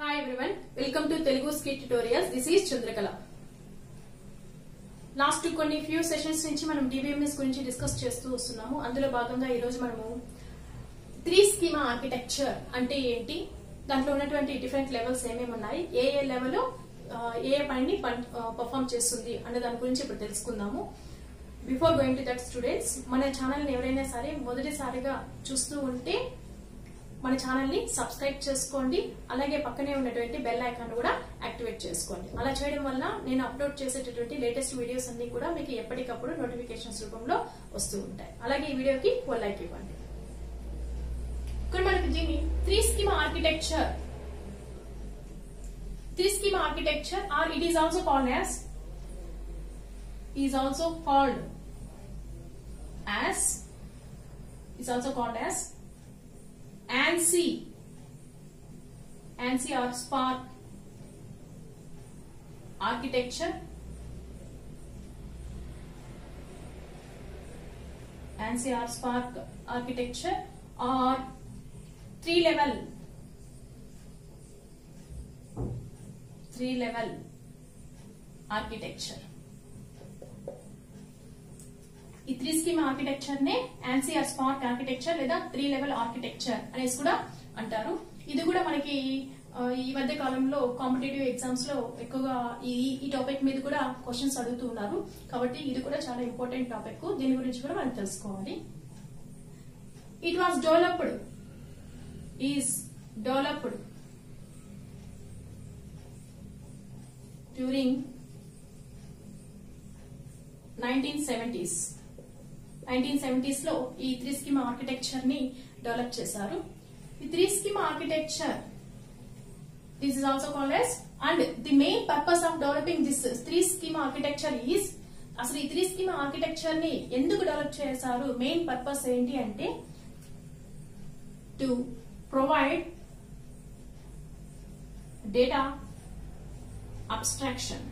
Hi everyone welcome to Telugu skit tutorials this is Chandrakala last కొన్ని few sessions నుంచి మనం DBMS గురించి డిస్కస్ చేస్తూ వస్తున్నాము అందులో భాగంగా ఈ రోజు మనము త్రీ స్కీమా ఆర్కిటెక్చర్ అంటే ఏంటి దాంట్లో ఉన్నటువంటి డిఫరెంట్ లెవెల్స్ ఏమేమి ఉన్నాయి ఏ ఏ లెవెల్ ఏ ఏ పనిని పర్ఫామ్ చేస్తుంది అనే దాని గురించి ఇప్పుడు తెలుసుకుందాము before going to that students మన ఛానల్ ఎవరైనా సరే మొదటిసారిగా చూస్తూ ఉంటే మన ఛానల్ ని సబ్స్క్రైబ్ చేసుకోండి అలాగే పక్కనే ఉన్నటువంటి బెల్ ఐకాన్ కూడా యాక్టివేట్ చేసుకోండి అలా చేయడం వల్ల నేను అప్లోడ్ చేసేటటువంటి లేటెస్ట్ వీడియోస్ అన్ని కూడా మీకు ఎప్పటికప్పుడు నోటిఫికేషన్స్ రూపంలో వస్తూ ఉంటాయి అలాగే ఈ వీడియోకి ఓ లైక్ ఇవ్వండి ఇక్కడ మనకి దీన్ని three schema architecture three schema architecture or it is also called as is also called as is also called as ANSI ANSI or Spark architecture ANSI or Spark architecture or three level three level architecture ఈ three scheme architecture నే ANSI R SPARC architecture లేదా three level architecture అనేసి కూడా అంటారు ఇది కూడా మనకి ఆ, ఈ మధ్య కాలంలో కాంపిటేటివ్ ఎగ్జామ్స్ లో ఎక్కువగా ఈ ఈ టాపిక్ మీద కూడా క్వశ్చన్స్ అడుగుతూ ఉన్నారు కాబట్టి ఇది కూడా చాలా ఇంపార్టెంట్ టాపిక్ దీని గురించి కూడా మనం తెలుసుకోవాలి it was developed is developed during nineteen seventies nineteen seventies లో ఈ త్రీ స్కీమ్ ఆర్కిటెక్చర్ ని డెవలప్ చేశారు ఈ three scheme architecture this is also called as and the main purpose of developing this three scheme architecture is అసలు ఈ three scheme architecture ని ఎందుకు develop చేశారు మెయిన్ పర్పస్ ఏంటి అంటే to provide data abstraction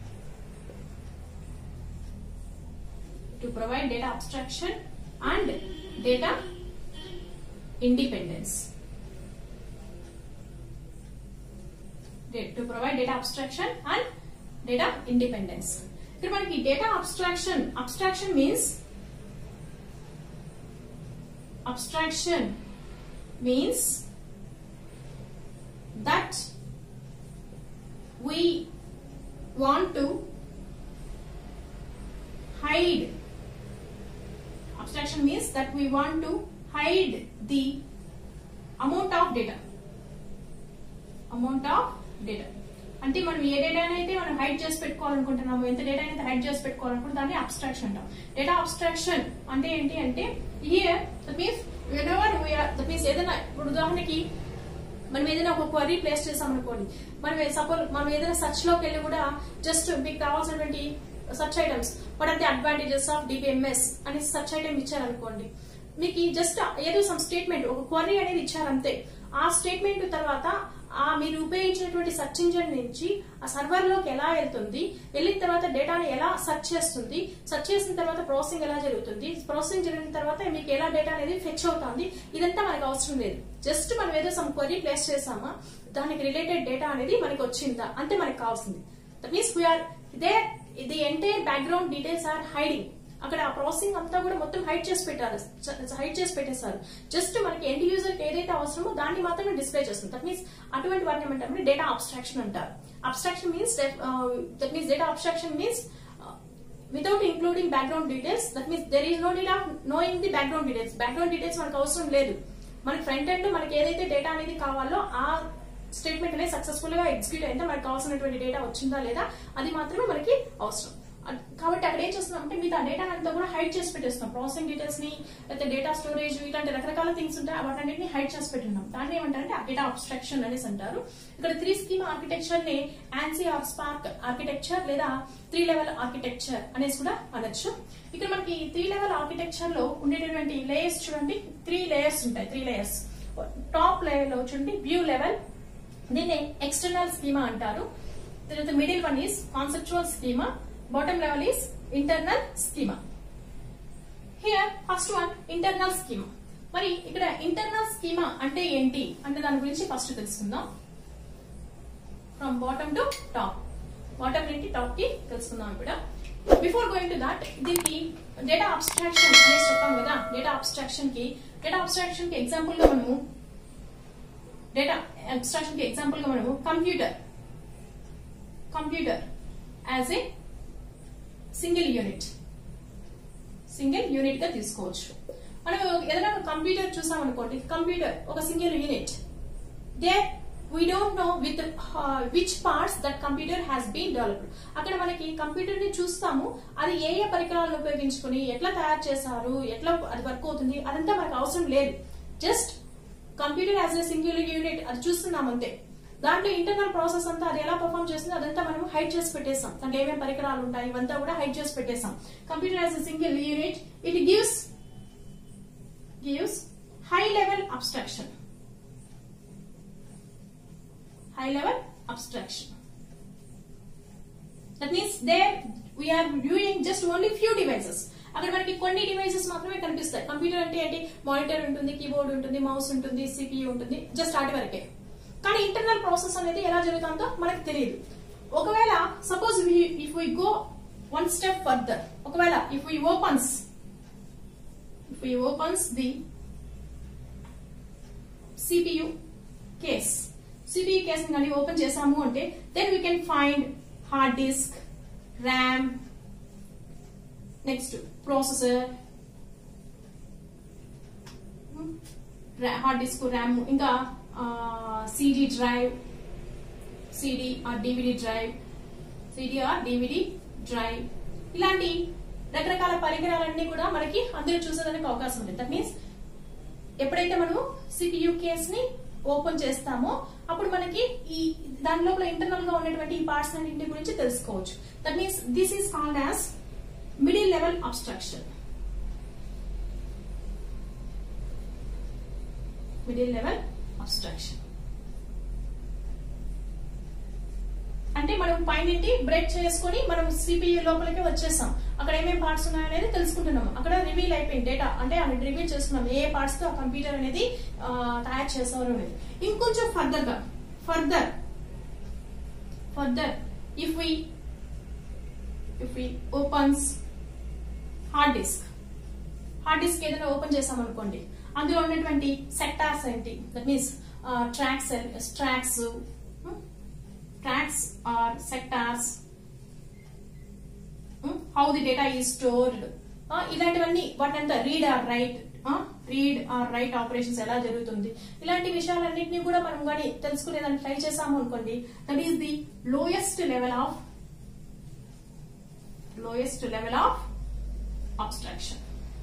to provide data abstraction and data independence. De- To provide data abstraction and data independence. ఇక్కడ మనకి data abstraction abstraction means abstraction means that we want to hide abstraction means that we want to hide the amount of data amount of data అంటే మనం ఏ data అయితే మనం hide చేసి పెట్టుకోవాలనుకుంటున్నాము ఎంత data అయితే hide చేసి పెట్టుకోవాలనుకుంటే దాన్ని అబ్స్ట్రాక్షన్ అంటాం డేటా అబ్స్ట్రాక్షన్ అంటే ఏంటి అంటే here that means whenever that means ఏదైనా ఇప్పుడు ఉదాహరణకి మనం ఏదైనా ఒక క్వరీ ప్లేస్ చేసాం అనుకోండి మనం సపోజ్ మనం ఏదైనా సర్చ్ లోకి వెళ్ళి కూడా జస్ట్ మీకు కావాల్సినటువంటి search items what are the advantages of DBMS అని సర్చ్ ఐటమ్ ఇచ్చారనుకోండి మీకు జస్ట్ ఏదో సమ్ స్టేట్మెంట్ ఒక క్వరీ అనేది ఇచ్చారంతే ఆ స్టేట్మెంట్ తర్వాత ఆ మీరు ఉపయోగించినటువంటి సర్చ్ ఇంజన్ నుంచి ఆ సర్వర్ లోకి ఎలా వెళ్తుంది వెళ్ళిన తర్వాత డేటాని ఎలా సర్చ్ చేస్తుంది సర్చ్ చేసిన తర్వాత ప్రాసెసింగ్ ఎలా జరుగుతుంది ప్రాసెసింగ్ జరిగిన తర్వాత మీకు ఎలా డేటా అనేది ఫెచ్ అవుతుంది ఇదంతా మనకు అవసరం లేదు జస్ట్ మనం ఏదో సమ్ క్వరీ ప్లేస్ చేసామా దానికి రిలేటెడ్ డేటా అనేది మనకి వచ్చిందా అంతే మనకి కావాల్సింది that means we are they the entire background details or hiding అక్కడ ఆ ప్రాసెసింగ్ అంతా కూడా మొత్తం హైడ్ చేసి పెట్టారు హైడ్ చేసి పెట్టేశారు జస్ట్ మనకి ఎండ్ యూజర్ కి ఏదైతే అవసరమో దాన్ని మాత్రమే డిస్ప్లే చేస్తుంది దట్ మీన్స్ అటువంటి వాటిని ఏమంటారు డేటా అబ్స్ట్రాక్షన్ అంటారు abstraction means that means data abstraction means without including background details that means there is no need of knowing the background details background details మనకు అవసరం లేదు మనకి ఫ్రంట్ ఎండ్ మనకి ఏదైతే డేటా అనేది కావాలో ఆ స్టేట్మెంట్ అనేది సక్సెస్ఫుల్ గా ఎగ్జిక్యూట్ అయిందా మనకు కావాల్సినటువంటి డేటా వచ్చిందా లేదా అది మాత్రమే మనకి అవసరం అడ్- కాబట్టి అక్కడ ఏం చేస్తున్నాం అంటే మీరు ఆ డేటా అంతా కూడా హైడ్ చేసి పెట్టేస్తున్నాం ప్రాసెసింగ్ డీటెయిల్స్ ని లేకపోతే డేటా స్టోరేజ్ ఇలాంటి రకరకాల థింగ్స్ ఉంటాయి వాటన్నిటిని హైడ్ చేసి పెట్టున్నాం దాన్ని ఏమంటారంటే డేటా అబ్స్ట్రాక్షన్ అనేసి అంటారు ఇక్కడ త్రీ స్కీమ్ ఆర్కిటెక్చర్ ని ఆన్సీ ఆర్ స్పార్క్ ఆర్కిటెక్చర్ లేదా త్రీ లెవెల్ ఆర్కిటెక్చర్ అనేసి కూడా అనొచ్చు ఇక్కడ మనకి త్రీ లెవెల్ ఆర్కిటెక్చర్ లో ఉండేటటువంటి లేయర్స్ చూడండి త్రీ లేయర్స్ ఉంటాయి త్రీ లేయర్స్ టాప్ లెవెల్ లో చూడండి వ్యూ లెవెల్ దీన్ని ఎక్స్టర్నల్ స్కీమా అంటారు తర్వాత middle one is conceptual schema bottom level is internal schema here first one internal schema మరి ఇక్కడ ఇంటర్నల్ స్కీమా అంటే ఏంటి అనే దాని గురించి ఫస్ట్ తెలుసుకుందాం from bottom to top bottom నుండి టాప్ కి తెలుసుకుందాం ఇప్పుడు బిఫోర్ గోయింగ్ టు దట్ దీనికి డేటా అబ్స్ట్రాక్షన్ అనేది చెప్పాం కదా డేటా అబ్స్ట్రాక్షన్ కి డేటా అబ్స్ట్రాక్షన్ కి ఎగ్జాంపుల్ గా మనము డేటా అబ్స్ట్రాక్షన్ కి ఎగ్జాంపుల్ గా మనము computer computer as a single unit single unit గా తీసుకోవచ్చు మనం ఏదైనా ఒక కంప్యూటర్ చూసాం అనుకోండి కంప్యూటర్ ఒక single unit they we don't know with which parts that computer has been developed అక్కడ మనకి కంప్యూటర్ ని చూస్తాము అది ఏ ఏ పరికరాలను ఉపయోగించుకుని ఎట్లా తయారు చేశారు ఎట్లా అది వర్క్ అవుతుంది అదంతా మనకు అవసరం లేదు just computer as a single unit అది చూస్తున్నాం అంతే దాంట్లో ఇంటర్నల్ ప్రాసెస్ అంతా అది ఎలా పర్ఫామ్ చేస్తుంది అదంతా మనం హైడ్ చేసి పెట్టేస్తాం దాంట్లో ఏమేమి పరికరాలు ఉంటాయి ఇవంతా కూడా హైడ్ చేసి పెట్టేస్తాం computer as a single unit it gives gives high level abstraction high level abstraction that means there we are viewing just only few devices అక్కడ మనకి కొన్ని డివైసెస్ మాత్రమే కనిపిస్తాయి కంప్యూటర్ అంటే ఏంటి మానిటర్ ఉంటుంది కీబోర్డ్ ఉంటుంది మౌస్ ఉంటుంది సిపియూ ఉంటుంది జస్ట్ వాటి వరకే కానీ ఇంటర్నల్ ప్రాసెస్ అనేది ఎలా జరుగుతుందో మనకు తెలియదు ఒకవేళ suppose if we go one step further ఒకవేళ if we opens if we opens the CPU case CPU case ని కానీ ఓపెన్ చేసాము అంటే then we can find hard disk RAM next processor hard disk RAM ఇంకా CD drive CD or DVD drive CD or DVD drive ఇలాంటి రకరకాల పరికరాలన్నీ కూడా మనకి అందులో చూసేదానికి అవకాశం ఉంటుంది దట్ మీన్స్ ఎప్పుడైతే మనము సిపియు కేస్ ని ఓపెన్ చేస్తామో అప్పుడు మనకి ఈ దాని లోపల ఇంటర్నల్ గా ఉన్నటువంటి ఈ పార్ట్స్ అన్నింటి గురించి తెలుసుకోవచ్చు that means this is called as middle level abstraction middle level abstraction అంటే మనం పైనుంటి బ్రేక్ చేసుకుని మనం సిపియు లోపలికి వచ్చేసాం అక్కడ ఏమేమి పార్ట్స్ ఉన్నాయనేది తెలుసుకుంటున్నాము అక్కడ రివీల్ అయిపోయింది డేటా అంటే అది రివీల్ చేస్తున్నాం ఏ పార్ట్స్ తో ఆ కంప్యూటర్ అనేది ఆ, తయారు చేస్తారు అనేది ఇంకొంచెం ఫర్దర్ గా further further if we if we opens hard disk hard disk ఏదైనా ఓపెన్ చేసాం అనుకోండి అందులో ఉన్నటువంటి సెక్టార్స్ ఏంటి that means tracks tracks tracks or sectors how the data ఈ స్టోర్డ్ ఇలాంటివన్నీ వాటినంతా read or write read or write operations ఎలా జరుగుతుంది ఇలాంటి విషయాలన్నింటినీ కూడా మనం కానీ తెలుసుకునేదాన్ని ట్రై చేసాము అనుకోండి that is the lowest level of lowest level of abstraction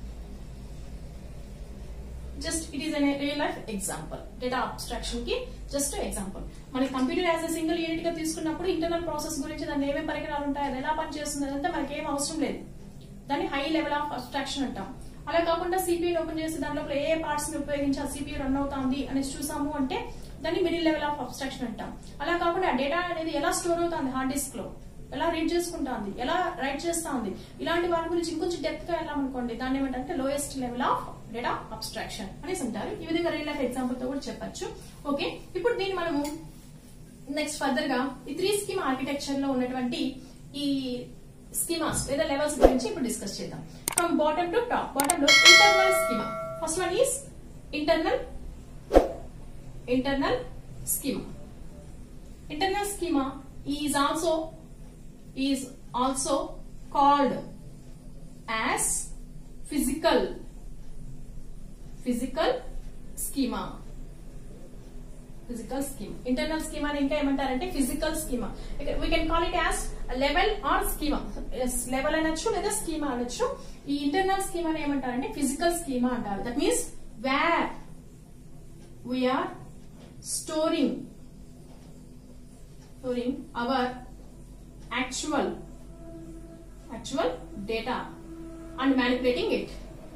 just it is an real life example data abstraction కి జస్ట్ ఎగ్జాంపుల్ మన computer as a single unit గా తీసుకున్నప్పుడు ఇంటర్నల్ ప్రాసెస్ గురించి దాన్ని ఏమేమి పరికరాలు ఉంటాయి అది ఎలా పనిచేస్తుంది అదంతా మనకి ఏం అవసరం లేదు దాన్ని హై లెవెల్ ఆఫ్ అబ్స్ట్రాక్షన్ అంటాం అలా కాకుండా సిపియూ ఓపెన్ చేసి దాని లోపల ఏ పార్ట్స్ ని ఉపయోగించి ఆ సిపియూ రన్ అవుతుంది అనేసి చూసాము అంటే దాన్ని మిడిల్ లెవెల్ ఆఫ్ అబ్స్ట్రాక్షన్ అంటాం అలా కాకుండా ఆ డేటా అనేది ఎలా స్టోర్ అవుతుంది హార్డ్ డిస్క్ లో ఎలా రీడ్ చేసుకుంటుంది ఎలా రైట్ చేస్తా ఉంది ఇలాంటి వాటి గురించి ఇంకొంచెం డెప్త్ గా వెళ్ళామనుకోండి దాన్ని ఏమంటే lowest level of data abstraction అనేసి అంటారు ఈ విధంగా రియల్ లైఫ్ ఎగ్జాంపుల్ తో కూడా చెప్పొచ్చు ఓకే ఇప్పుడు దీన్ని మనము నెక్స్ట్ ఫర్దర్ గా ఈ త్రీ స్కీమ్ ఆర్కిటెక్చర్ లో ఉన్నటువంటి ఈ స్కీమాస్ లేదా లెవెల్స్ గురించి ఇప్పుడు డిస్కస్ చేద్దాం from bottom to top bottom లో internal schema first one is internal internal schema internal schema is also is also called as physical physical schema physical scheme internal schema అని ఇంకా ఏమంటారంటే physical schema we can call it as level or schema level అనొచ్చు లేదా schema అనొచ్చు ఈ internal schema అని ఏమంటారంటే physical schema అంటారు that means where we are storing storing our actual actual data and manipulating it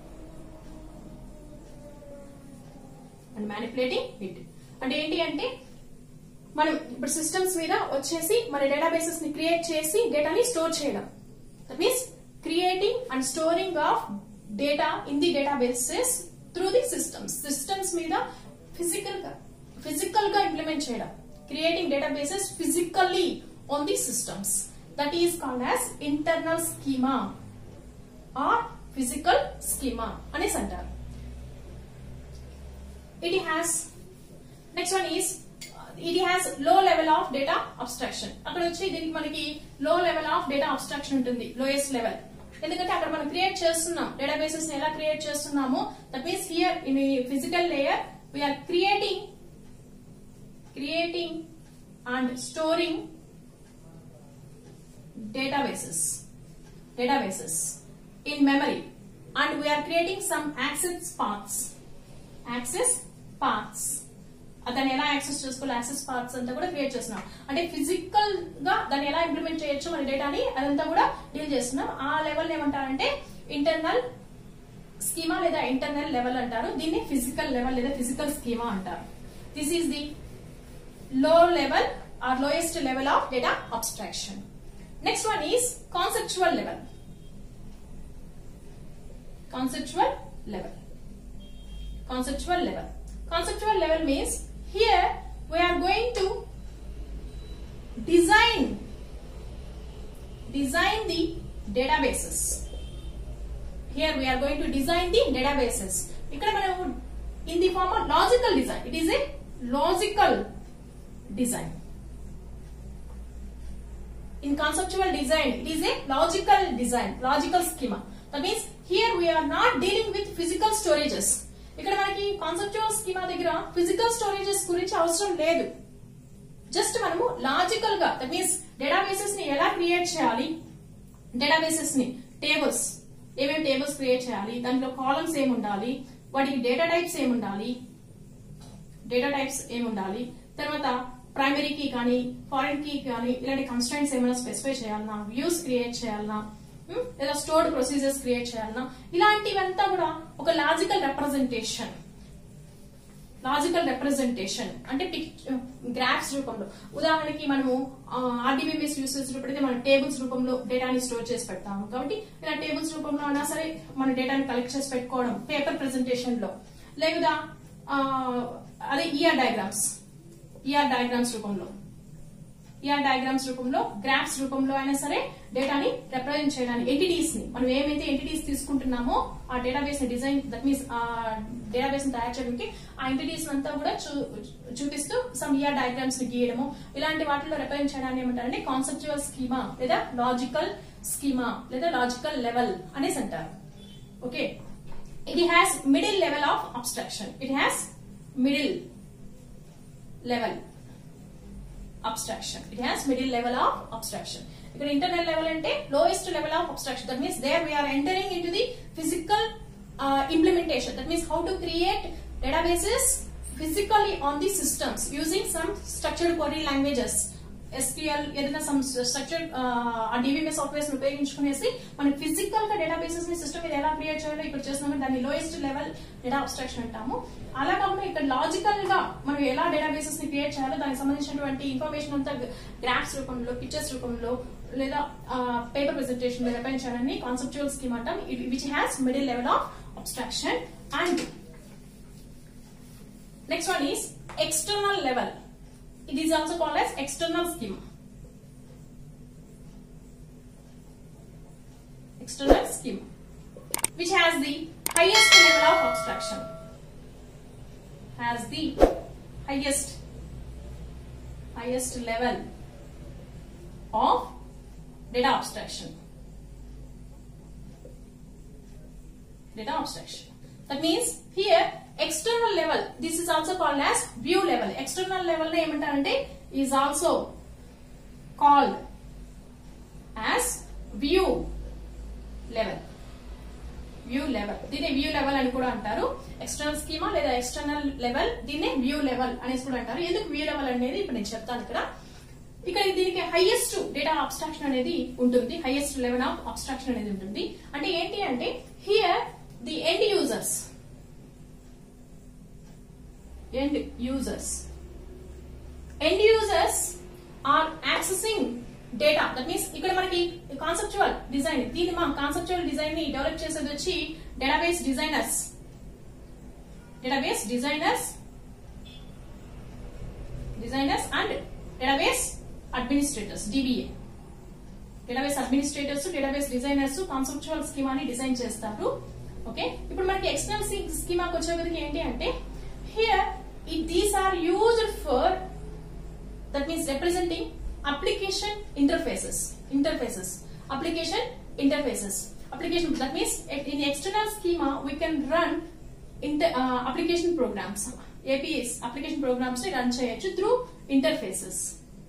and manipulating it అంటే ఏంటి అంటే మనం ఇప్పుడు సిస్టమ్స్ మీద వచ్చేసి మన డేటాబేసెస్ ని క్రియేట్ చేసి డేటాని స్టోర్ చేయడం that means creating and storing of data in the databases through the systems systems మీద ఫిజికల్ గా ఫిజికల్ గా ఇంప్లిమెంట్ చేయడం creating databases physically on the systems that is called as internal schema or physical schema అనేసి అంటారు it has next one is it has low level of data abstraction అక్కడ వచ్చి దీనికి మనకి low level of data abstraction ఉంటుంది lowest level ఎందుకంటే అక్కడ మనం క్రియేట్ చేస్తున్నాం డేటాబేసెస్ ని ఎలా క్రియేట్ చేస్తున్నామో that means here in physical layer we are creating creating and storing databases databases in memory and we are creating some access paths access paths దాన్ని ఎలా యాక్సెస్ చేసుకోవాలి యాక్సెస్ పార్ట్స్ అంతా కూడా క్రియేట్ చేస్తున్నాం అంటే ఫిజికల్ గా దాన్ని ఎలా ఇంప్లిమెంట్ చేయొచ్చు మన డేటాని అదంతా కూడా డీల్ చేస్తున్నాం ఆ లెవెల్ ఏమంటారంటే ఇంటర్నల్ స్కీమా లేదా ఇంటర్నల్ లెవెల్ అంటారు దీన్ని ఫిజికల్ లెవెల్ లేదా ఫిజికల్ స్కీమా అంటారు this is the low level or lowest level of data abstraction next one is conceptual level conceptual level conceptual level conceptual level means here we are going to design design the databases here we are going to design the databases ఇక్కడ మనం in the form of logical design it is a logical design in conceptual design it is a logical design logical schema that means here we are not dealing with physical storages ఇక్కడ మనకి conceptual schema దగ్గర physical storages గురించి అవసరం లేదు just మనము logical గా that means databases ని ఎలా క్రియేట్ చేయాలి డేటాబేసెస్ ని టేబుల్స్ ఏమేమి టేబుల్స్ క్రియేట్ చేయాలి దాంట్లో కాలమ్స్ ఏమి ఉండాలి వాటికి డేటా టైప్స్ ఏమి ఉండాలి డేటా టైప్స్ ఏమి ఉండాలి తర్వాత ప్రైమరీ కీ కానీ ఫారెన్ కీ కానీ ఇలాంటి కన్స్టెంట్స్ ఏమైనా స్పెసిఫై చేయాలన్నా వ్యూస్ క్రియేట్ చేయాలన్నా ఉమ్, లేదా స్టోర్డ్ ప్రొసీజర్స్ క్రియేట్ చేయాలన్నా ఇలాంటివంతా కూడా ఒక లాజికల్ రిప్రజెంటేషన్ లాజికల్ రిప్రజెంటేషన్ అంటే గ్రాఫ్స్ రూపంలో ఉదాహరణకి మనము ఆర్డిబిఎంఎస్ యూస్ చేసినప్పుడైతే మనం టేబుల్స్ రూపంలో డేటాని స్టోర్ చేసి పెడతాము కాబట్టి ఇలా టేబుల్స్ రూపంలో అయినా సరే మన డేటాని కలెక్ట్ చేసి పెట్టుకోవడం పేపర్ ప్రెజెంటేషన్ లో లేదా ఆ, అదే ఈఆర్ డయాగ్రామ్స్ ఈఆర్ డయాగ్రామ్స్ రూపంలో ఈఆర్ డయాగ్రామ్స్ రూపంలో గ్రాఫ్స్ రూపంలో అయినా సరే డేటాని రిప్రజెంట్ చేయడానికి ఎంటిటీస్ ని మనం ఏమైతే ఎంటిటీస్ తీసుకుంటున్నామో ఆ డేటాబేస్ ని డిజైన్ దట్ మీన్స్ ఆ డేటాబేస్ ని తయారు చేయడానికి ఆ ఎంటిటీస్ అంతా కూడా చూ- చూపిస్తూ సమ్ ఈఆర్ డయాగ్రామ్స్ ని గీయడము ఇలాంటి వాటిలో రిప్రజెంట్ చేయడాన్ని ఏమంటారంటే కాన్సెప్చువల్ స్కీమా లేదా లాజికల్ స్కీమా లేదా లాజికల్ లెవెల్ అనేసి అంటారు ఓకే ఇది has middle level of abstraction it has middle level abstraction. It has middle level of abstraction. ఇక్కడ internal level అంటే lowest level of abstraction. That means there we are entering into the physical uh, implementation. That means how to create databases physically on the systems using some structured query languages. SQL ఏదైనా some structure ఆ DBMS softwares ఉపయోగించుకునేసి మనం physical గా databases ని system మీద ఎలా create చేయాలో ఇక్కడ చేస్తున్నాం దాన్ని లోయెస్ట్ లెవెల్ డేటా అబ్స్ట్రాక్షన్ అంటాము అలా కాకుండా ఇక్కడ లాజికల్ గా మనం ఎలా డేటాబేసెస్ ని క్రియేట్ చేయాలో దానికి సంబంధించినటువంటి ఇన్ఫర్మేషన్ అంతా గ్రాఫ్స్ రూపంలో పిక్చర్స్ రూపంలో లేదా పేపర్ ప్రెజెంటేషన్ లో రిపైన్ చేయడాన్ని కాన్సెప్చువల్ స్కీమ్ అంటాం which has middle level of abstraction and next one is external level it is also called as external schema external schema which has the highest level of abstraction has the highest highest level of data abstraction data abstraction that means here external level this is also called as view level external level ని ఏమంటారంటే is also called as view level view level దీన్ని view level అని కూడా అంటారు external schema లేదా external level దీన్ని view level అనేసి కూడా అంటారు ఎందుకు వ్యూ లెవెల్ అనేది ఇప్పుడు నేను చెప్తాను ఇక్కడ ఇక్కడ దీనికి హైయెస్ట్ డేటా అబ్స్ట్రాక్షన్ అనేది ఉంటుంది హైయెస్ట్ లెవెల్ ఆఫ్ అబ్స్ట్రాక్షన్ అనేది ఉంటుంది అంటే ఏంటి అంటే here the end users end users. End users are accessing data that means ఇక్కడ మనకి కాన్సెప్చువల్ డిజైన్ దీన్ని మా కాన్సెప్చువల్ డిజైన్ ని డెవలప్ చేసేది వచ్చి database designers database designers designers and database administrators DBA database administrators database designers conceptual స్కీమాని design చేస్తారు okay ఇప్పుడు మనకి ఎక్స్టర్నల్ స్కీమాకి వచ్చేసరికి ఏంటి అంటే here these are used for that means representing application interfaces interfaces application interfaces application that means in external schema we can run inter application programs APS application programs ని run చేయొచ్చు through interfaces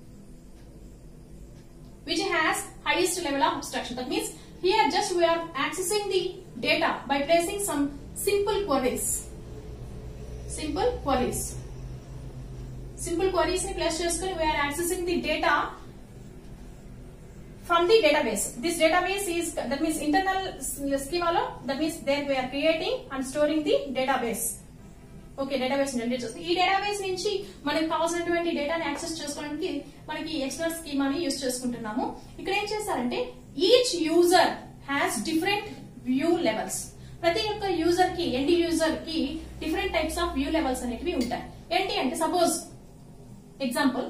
which has highest level of abstraction. That means here just we are accessing the data by placing some simple queries. Simple queries. Simple queries ni place చేసుకొని we are accessing the data from the database. This database is that means internal schema lo that means there we are creating and storing the database. Okay database generate చేస్తుంది ఈ database నుంచి మనకు కావాల్సినటువంటి డేటాని access చేసుకోవడానికి మనకి external స్కీమాని use చేసుకుంటున్నాము ఇక్కడ ఏం చేస్తారంటే each user has different view levels ప్రతి ఒక్క యూజర్ కి ఎండ్ యూజర్ కి different types of view levels అనేటివి ఉంటాయి ఏంటి అంటే suppose example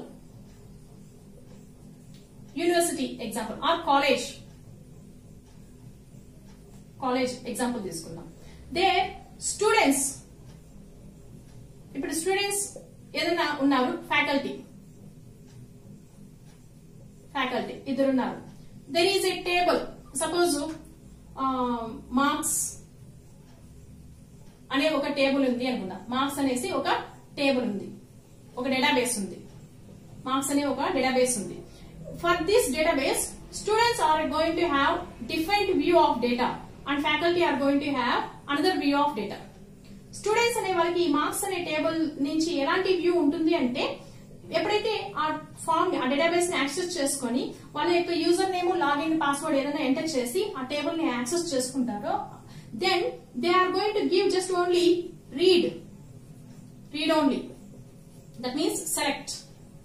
university example or college college example తీసుకుందాం దే స్టూడెంట్స్ ఇప్పుడు స్టూడెంట్స్ ఏదైనా ఉన్నారు ఫ్యాకల్టీ ఫ్యాకల్టీ ఇద్దరు ఉన్నారు there is a table suppose marks అనే ఒక టేబుల్ ఉంది అనుకుందాం మార్క్స్ అనేసి ఒక టేబుల్ ఉంది ఒక డేటాబేస్ ఉంది మార్క్స్ అనే ఒక డేటాబేస్ ఉంది for this database students are going to have different view of data and faculty are going to have another view of data students అనే వాళ్ళకి ఈ మార్క్స్ అనే టేబుల్ నుంచి ఎలాంటి వ్యూ ఉంటుంది అంటే ఎప్పుడైతే ఆ ఫామ్ ఆ డేటాబేస్ ని యాక్సెస్ చేసుకొని వాళ్ళ యొక్క యూజర్ నేమ్ లాగిన్ పాస్వర్డ్ ఏదైనా ఎంటర్ చేసి ఆ టేబుల్ ని యాక్సెస్ చేసుకుంటారో then they are going to give just only read read only that means select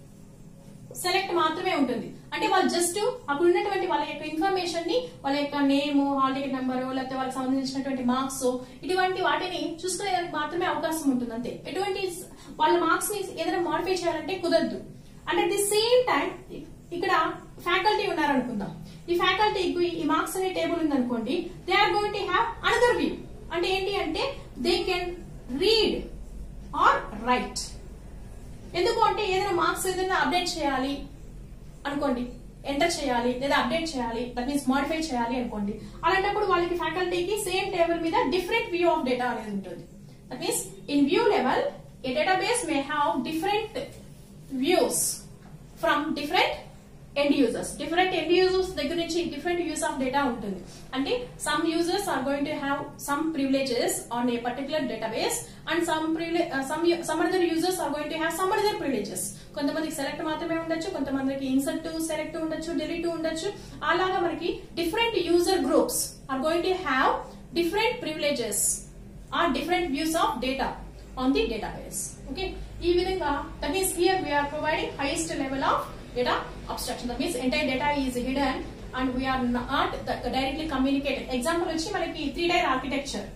select మాత్రమే ఉంటుంది అంటే వాళ్ళు జస్ట్ అప్పుడు ఉన్నటువంటి వాళ్ళ యొక్క ఇన్ఫర్మేషన్ ని వాళ్ళ యొక్క నేమ్ హాల్ టికెట్ నెంబర్ లేకపోతే వాళ్ళకి సంబంధించినటువంటి మార్క్స్ ఇటువంటి వాటిని చూసుకునేదానికి మాత్రమే అవకాశం ఉంటుంది అంతే ఎటువంటి వాళ్ళ మార్క్స్ ని ఏదైనా మాడిఫై చేయాలంటే కుదరదు and at the same time ఇక్కడ ఫ్యాకల్టీ ఉన్నారనుకుందాం ఈ ఫ్యాకల్టీకి ఈ మార్క్స్ అనే టేబుల్ ఉందనుకోండి they are going to have another view అంటే ఏంటి అంటే they can read or write ఎందుకు అంటే ఏదైనా మార్క్స్ ఏదైనా అప్డేట్ చేయాలి అనుకోండి ఎంటర్ చేయాలి లేదా అప్డేట్ చేయాలి దట్ మీన్స్ మాడిఫై చేయాలి అనుకోండి అలాంటప్పుడు వాళ్ళకి ఫ్యాకల్టీకి సేమ్ టేబుల్ మీద డిఫరెంట్ వ్యూ ఆఫ్ డేటా అనేది ఉంటుంది that means in view level a database may have different views from different end users different end users దగ్గర నుంచి డిఫరెంట్ యూస్ ఆఫ్ డేటా ఉంటుంది అంటే some users are going to have some privileges on a particular database and some some some other users are going to have some other privileges కొంతమందికి select మాత్రమే ఉండొచ్చు కొంతమందికి insert select ఉండొచ్చు delete ఉండొచ్చు అలాగా మనకి different user groups are going to have different privileges or different views of data on the database okay ఈ విధంగా that means here we are providing highest level of data abstraction. That means entire data is hidden and we are not directly communicated. Example వచ్చి మనకి three tier architecture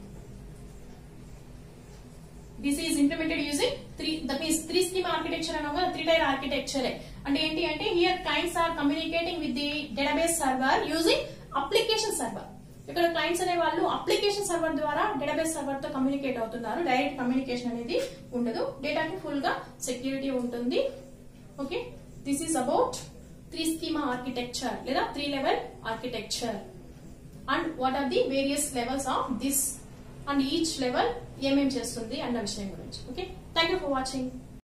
this is implemented using three that means three scheme architecture అనగా three tier architecture అంటే ఏంటి అంటే here clients are communicating with the database server using application server ఇక్కడ clients అనే వాళ్ళు application server ద్వారా డేటాబేస్ సర్వర్ తో communicate అవుతున్నారు డైరెక్ట్ కమ్యూనికేషన్ అనేది ఉండదు డేటాకి ఫుల్ గా సెక్యూరిటీ ఉంటుంది okay this is about three schema architecture లేదా three level architecture and what are the various levels of this and each level ఏమేం చేస్తుంది అన్న విషయం గురించి okay thank you for watching